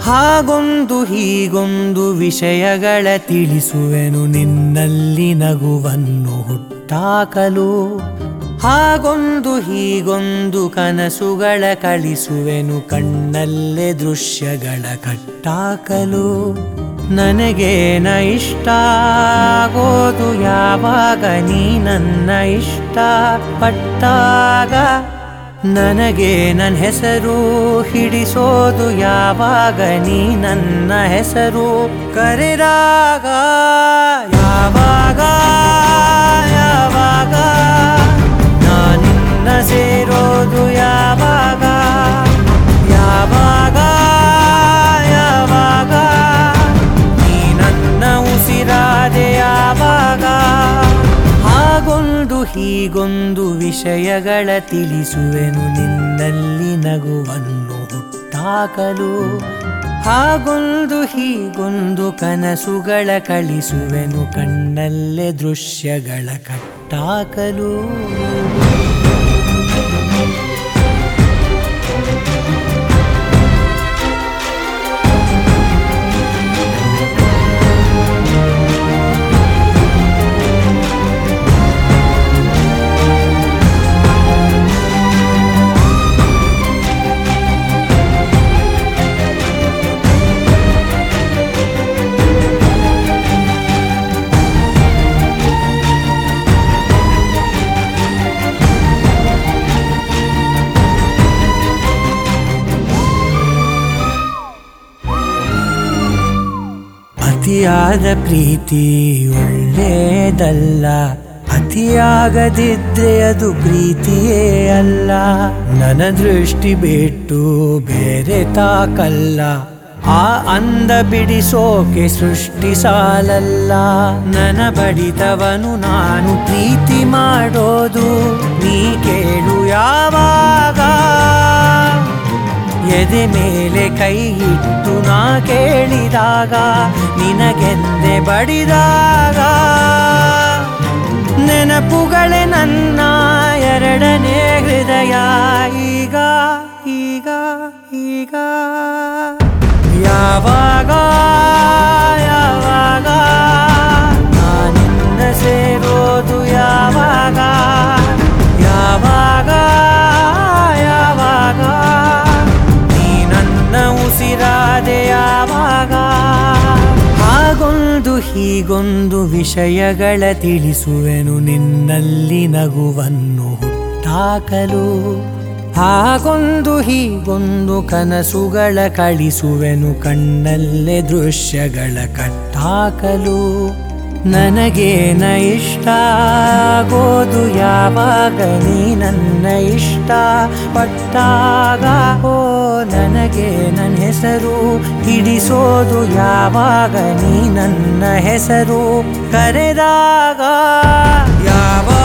ಹಾಗೊಂದು ಹೀಗೊಂದು ವಿಷಯಗಳ ತಿಳಿಸುವೆನು ನಿನ್ನಲ್ಲಿ ನಗುವನ್ನು ಹುಟ್ಟಾಕಲು ಹಾಗೊಂದು ಹೀಗೊಂದು ಕನಸುಗಳ ಕಳಿಸುವೆನು ಕಣ್ಣಲ್ಲೇ ದೃಶ್ಯಗಳ ಕಟ್ಟಾಕಲು ನನಗೇನ ಇಷ್ಟ ಆಗೋದು ಯಾವಾಗ ನೀ ನನ್ನ ಇಷ್ಟ ಪಟ್ಟಾಗ ನನಗೆ ನನ್ನ ಹೆಸರು ಹಿಡಿಸೋದು ಯಾವಾಗ ನೀ ನನ್ನ ಹೆಸರು ಕರೆದಾಗ ಯಾವಾಗ ಯಾವಾಗ ನಾನಿನ್ನ ಸೇರೋದು ಯಾವಾಗ ಯಾವಾಗ ಯಾವಾಗ ನೀ ನನ್ನ ಉಸಿರಾದೆ ಯಾವಾಗ ಹಾಗೊಂದು ಹೀಗೊಂದು ವಿಷಯಗಳ ತಿಳಿಸುವೆನು ನಿನ್ನಲ್ಲಿ ನಗುವನ್ನು ಹುಟ್ಟಾಕಲು ಹಾಗೊಂದು ಹೀಗೊಂದು ಕನಸುಗಳ ಕಳಿಸುವೆನು ಕಣ್ಣಲ್ಲೇ ದೃಶ್ಯಗಳ ಕಟ್ಟಾಕಲು ಅತಿಯಾದ ಪ್ರೀತಿ ಒಳ್ಳೇದಲ್ಲ ಅತಿಯಾಗದಿದ್ರೆ ಅದು ಪ್ರೀತಿಯೇ ಅಲ್ಲ ನನ್ನ ದೃಷ್ಟಿ ಬಿಟ್ಟು ಬೇರೆ ತಾಕಲ್ಲ ಆ ಅಂದ ಬಿಡಿಸೋಕೆ ಸೃಷ್ಟಿ ಸಾಲಲ್ಲ ನನ್ನ ಬಡಿತವನು ನಾನು ಪ್ರೀತಿ ಮಾಡೋದು ನೀ ಕೇಳು ಯಾವಾಗ ಎದೆ ಮೇಲೆ ಕೈ ಇಟ್ಟು ನಾ ಕೇಳಿದಾಗ ನಿನಗೆಂದೆ ಬಡಿದಾಗ ನೆನಪುಗಳೇ ನನ್ನ ಎರಡನೇ ಹೃದಯ ಈಗ ಈಗ ಈಗ ಯಾವಾಗ ಯಾವಾಗ ನಾನಿನ್ನ ಸೇರೋದು ಯಾವಾಗ ಯಾವಾಗ ಯಾವಾಗ ನೀ ನನ್ನ ಉಸಿರಾದೆ ಯಾವಾಗ ಹಾಗೊಂದು ಹೀಗೊಂದು ವಿಷಯಗಳ ತಿಳಿಸುವೆನು ನಿನ್ನಲ್ಲಿ ನಗುವನ್ನು ಹುಟ್ಟಾಕಲು ಹಾಗೊಂದು ಹೀಗೊಂದು ಕನಸುಗಳ ಕಳಿಸುವೆನು ಕಣ್ಣಲ್ಲೇ ದೃಶ್ಯಗಳ ಕಟ್ಟಾಕಲು ನನಗೇನ ಇಷ್ಟ ಆಗೋದು ಯಾವಾಗ ನೀ ನನ್ನ ಇಷ್ಟ ಪಟ್ಟಾಗ ಓ ನನಗೆ ನನ್ನ ಹೆಸರು ಹಿಡಿಸೋದು ಯಾವಾಗ ನೀ ನನ್ನ ಹೆಸರು ಕರೆದಾಗ ಯಾವ